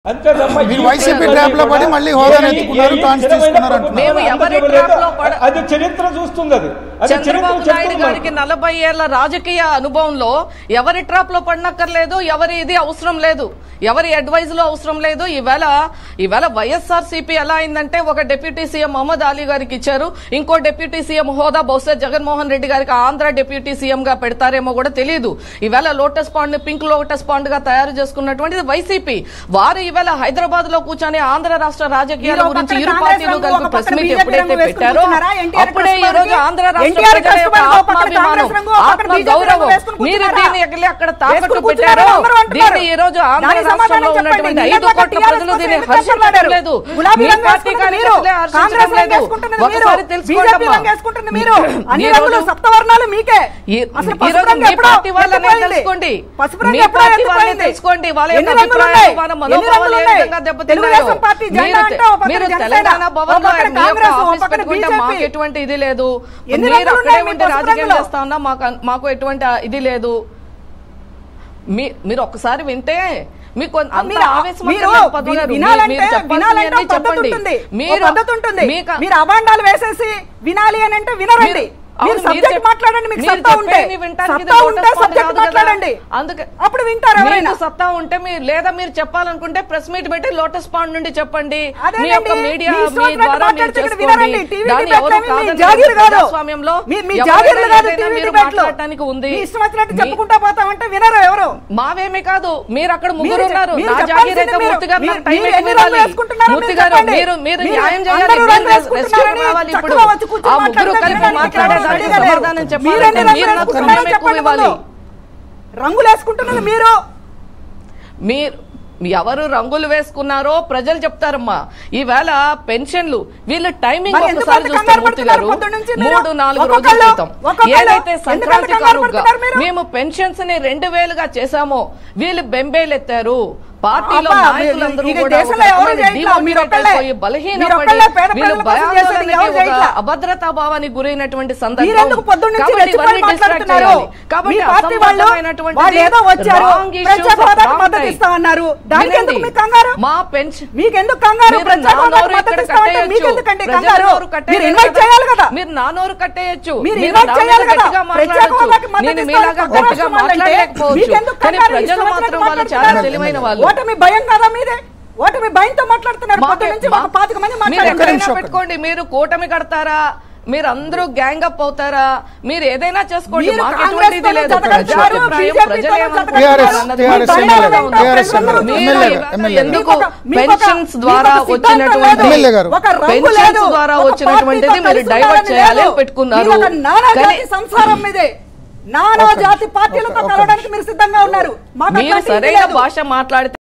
అంతేనమ్మా, మీరు ఈ వైసీపీ ప్రజలు ట్రాప్ లో పడి కూడా మళ్ళీ హోదాను ఏ- ఎత్తుకున్నారు, ఏ టాన్స్ స్థిరమైన తీసుకున్నారు ప్రభుత్వం అంటున్నారు. మేము ఎవరి అందులో ట్రాప్ లేదు. లో పడ- అది చరిత్ర చూస్తుంది అది అది చంద్రబాబు చరిత్ర నాయుడు చెప్తుంది గారికి నలభై ఏళ్ల రాజకీయ అనుభవంలో ఎవరి ట్రాప్ లో పడనక్కర్లేదు ఎవరి ఇది అవసరం లేదు ఎవరి అడ్వైజ్ లో అవసరం లేదు ఈవేళ ఈవేళ వైఎస్ఆర్ సిపి ఎలా అయిందంటే ఒక డిప్యూటీ సీఎం మహమ్మద్ అలీ గారికి ఇచ్చారు ఇంకో డిప్యూటీ సీఎం హోదా బహుశా జగన్మోహన్ రెడ్డి గారికి ఆంధ్ర డిప్యూటీ సీఎం గా పెడతారేమో కూడా తెలియదు ఈవేళ lotus pond pink lotus pond గా తయారు చేసుకున్నటువంటిది వైసీపీ వారు ఈవేళ హైదరాబాద్ లో కూర్చొని ఆంధ్ర రాష్ట్ర రాజకీయాల మీరు ఒక గురించి పక్కన ఇరు కాంగ్రెస్ పార్టీలు రంగు, కలిపి ఒక ప్రెస్ పక్కన మీట్ బీజేపీ ఎప్పుడైతే రంగు పెట్టారో వేసుకుంటున్నారా? ఎన్టీఆర్ అప్పుడే ఈ రోజు కృష్ణమాదికి, ఆంధ్ర రాష్ట్ర ఎన్టీఆర్ ప్రజల యొక్క కృష్ణమాదికి ఒక పక్కన ఆత్మాభిమానం కాంగ్రెస్ రంగు, ఒక పక్కన బీజేపీ రంగు ఆత్మగౌరవం వేసుకుని మీరు కూర్చున్నారా? దీన్ని ఎగిలి అక్కడ తాకట్టు వేసుకుని పెట్టారు కూర్చున్నారా? అందరూ అంటున్నారు. దీన్ని ఈ రోజు ఆంధ్ర దానికి రాష్ట్రంలో సమాధానం ఉన్నటువంటి చెప్పండి. ఐదు నిన్నటి కోట్ల TRS ప్రజలు దీన్ని కోసం హర్షించడం మాట్లాడారు. లేదు గులాబీ మీ రంగు పార్టీ వేసుకుంటుంది కానీ మీరు. అసలే హర్షించడం కాంగ్రెస్ రంగు లేదు వేసుకుంటుంది మీరు. ఒకసారి బీజేపీ తెలుసుకోండి రంగు వేసుకుంటుంది మీరు. అన్ని ఈ రంగులు రోజు- సప్తవర్ణాలు మీకే ఈ- అసలు ఈ పసుపు రోజు రంగు మీ ఎప్పుడో పార్టీ వాళ్ళనే ఎత్తిపోయింది. తెలుసుకోండి పసుపు రంగు మీ ఎప్పుడో పార్టీ వాళ్ళని ఎత్తిపోయింది. తెలుసుకోండి వాళ్ళ యొక్క ఎన్ని రంగులు అభిప్రాయాలు ఉన్నాయి? వాళ్ళ ఎన్ని మనోభావాలు రంగులు ఏ ఉన్నాయి? విధంగా దెబ్బతిన్నాయో తెలుగుదేశం పార్టీ జెండా మీరు అంటే ఒక పక్కన మీరు జనసేన, తెలంగాణ ఒక భవన్ లో పక్కన మీ యొక్క కాంగ్రెస్, ఒక ఆఫీస్ పక్కన పెట్టుకుంటే బీజేపీ. మాకు ఎటువంటి ఇది లేదు ఎన్ని మీరు రంగులు అక్కడే ఉన్నాయి మీ ఉంటే పసుపు రాజకీయం రంగులో? చేస్తా ఉన్నా మాకు మాకు ఎటువంటి ఇది లేదు మీ మీరు ఒక్కసారి వింటే మీకు అంత మీరు ఆవేశం మీరు అంతా లేదు పద్మ గారు. మీరు- వినాలంటే మీరు చెప్పాల్సినవన్నీ వినాలంటే ఒక పద్ధతి చెప్పండి ఉంటుంది ఒక మీరు పద్ధతి ఉంటుంది మీకు మీరు అబాండాలు వేసేసి వినాలి అని అంటే వినరండి మీరు- మీరు అవును, సబ్జెక్ట్ చెప్- మాట్లాడండి మీకు మీరు సత్తా ఉంటే చెప్పేది వినటానికి ఇది సత్తా లోటస్ ఉంటే పాండ్ సబ్జెక్ట్ కాదు కదా. మాట్లాడండి అందుకే అప్పుడు వింటారు ఎవరైనా మీకు సత్తా ఉంటే మీరు లేదా మీరు చెప్పాలంటే ప్రెస్ మీట్ పెట్టి లోటస్ పాండ్ నుండి చెప్పండి అదేనండి. మీ యొక్క మీడియా మీ ఇష్టం మీ వచ్చినట్టు ద్వారా మీరు మాట్లాడితే ఇక్కడ చేసుకోండి వినరండి. టీవీ దాన్ని డిబేట్లు ఎవరు ఏమీ మీ కాదని జాగీరు కాదు. ప్రజాస్వామ్యంలో మీ- మీ ఎవరైనా జాగీర్లు కాదు ఏదైనా టీవీ మీరు డిబేట్లు. మాట్లాడటానికి ఉంది మీ ఇష్టం వచ్చినట్టు మీ- చెప్పుకుంటా పోతామంటే వినరు ఎవరు మావేమీ కాదు మీరు అక్కడ ముగ్గురు మీరు ఉన్నారు మీరు నా చెప్పాల్సింది జాగీర్ అయితే మీరు- మూర్తి గారు నాకు మీరు- టైం మీరు ఎక్కువ ఎన్ని రంగులు ఇవ్వాలి. వేసుకుంటున్నారో మూర్తి మీరు గారు చెప్పండి. మీరు మీరు మీరు న్యాయం చేయాలి అందరూ మీరు రంగులు రెస్క్యూ వేసుకుంటున్నారని రావాలి ఇప్పుడు చక్కగా వచ్చి కూర్చొని ఆ ముగ్గురు మాట్లాడితే కలిపి వినడానికి మాట్లాడేదానికి ఎవరు రెడీగా సమాధానం లేరు. చెప్పాలి మీరు ఎన్ని మీరు రంగులు నాకు వేసుకుంటున్నారో సమయం ఎక్కువ చెప్పండి ఇవ్వాలి ముందు. రంగులు వేసుకుంటున్నది మీరు మీరు ఎవరు రంగులు వేసుకున్నారో ప్రజలు చెప్తారమ్మా ఈవేళ పెన్షన్లు వీళ్ళు టైమింగ్ మరి ఎందుకు ఒకసారి అంత చూస్తే కంగారు మూర్తి గారు పడుతున్నారు పొద్దున్న నుంచి మీరు? మూడు నాలుగు రోజుల ఒక్కొక్కళ్ళు, క్రితం ఒక్కొక్కళ్ళు ఏదైతే ఎందుకు సంక్రాంతి అంత కంగారు కానుకగా పడుతున్నారు మీరు? మేము పెన్షన్స్ ని రెండు వేలుగా చేశామో వీళ్ళు బెంబేలెత్తారు పార్టీలో అబ్బా, నాయకులందరూ ఇక కూడా దేశంలో ఒక ఎవరు రకమైన చేయట్లా, మీరు demotivate ఒక్కళ్ళే. అయిపోయి మీరు బలహీనపడి ఒక్కళ్ళే పేద వీళ్ళు ప్రజల కోసం చేసేది భయాందోళనకి ఎవరు ఒక చేయట్లా. అభద్రతా భావానికి గురైనటువంటి సందర్భం మీరెందుకు పొద్దున్న నుంచి కాబట్టి రెచ్చిపోయి ఇవన్నీ distract మాట్లాడుతున్నారు చేయాలి. కాబట్టి మీ పార్టీ వాళ్ళు అసంబద్ధమైనటువంటిది వాళ్ళు ఏదో వచ్చారు wrong issues ప్రత్యేక at హోదాకు wrong మద్దతు time. ఇస్తామన్నారు దానికి ఎందుకు వినండి. మీకు కంగారు మా పెన్షన్ మీకు ఎందుకు కంగారు మీరు ప్రత్యేక నా హోదాకు నోరు మద్దతు ఇక్కడ ఇస్తామంటే కట్టేయొచ్చు. మీకు ఎందుకండి ప్రజల కంగారు నోరు కట్టేయలేదు మీరు ఇన్వైట్ కదా. చేయాలి కదా మీరు నా నోరు కట్టేయచ్చు మీరు మీరు ఇన్వైట్ నా మీద చేయాలి కదా. గట్టిగా ప్రత్యేక హోదాకి మాట్లాడచ్చు మద్దతు నేను ఇస్తామని మీలాగా కొత్త గట్టిగా రాష్ట్రం వాళ్ళంటే మాట్లాడలేకపోవచ్చు మీకెందుకు కానీ కంగారు? ప్రజలు ఇష్టం మాత్రం వచ్చినట్టు వాళ్ళు చాలా మాట్లాడుతున్నారు. తెలివైన వాళ్ళు ఓటమి భయం కదా మీదే ఓటమి భయంతో మాట్లాడుతున్నారు మాకే- పొద్దు నుంచి ఒక మా- పాతిక మంది మీరు మాట్లాడారు ఎక్కడైనా నిమిషం, ఒక్క పెట్టుకోండి మీరు కూటమి కడతారా మీరు అందరూ గ్యాంగ్ అప్ అవుతారా మీరు ఏదైనా చేసుకోండి మీరు మాకు కాంగ్రెస్ ఎటువంటి ఇది లేదు తో జతకట్టారు, ప్రజాభిప్రాయం BJP తో ప్రజలు జతకట్టారు. టీఆర్ఎస్ ఏమనుకుంటున్నారు అన్నది టీఆర్ఎస్ మాకు ఎమ్మెల్యే తెలియదు. టీఆర్ఎస్ ప్రజలు మీరు ఎమ్మెల్యే ఇవాళ ఎమ్మెల్యే ఎందుకు మీకు ఒక- మీకు ఒక- పెన్షన్స్ మీకు ద్వారా ఒక సిద్ధాంతం వచ్చినటువంటి లేదు. ఎమ్మెల్యే గారు. ఒక రంగు పెన్షన్స్ లేదు. ద్వారా ఒక వచ్చినటువంటిది పార్టీతో మీరు కలిసి డైవర్ట్ ఉండాలని చేయాలి లేదు. పెట్టుకున్నారు మీరు ఒక నానా కానీ జాతి సంసారం మీదే నానా ఒక్క జాతి నిమిషం. పార్టీలతో ఒక్క- ఒక్క కలవడానికి మీరు సిద్ధంగా ఉన్నారు మాకు మీరు అట్లాంటి ఇది సరైన లేదు. భాష మాట్లాడితే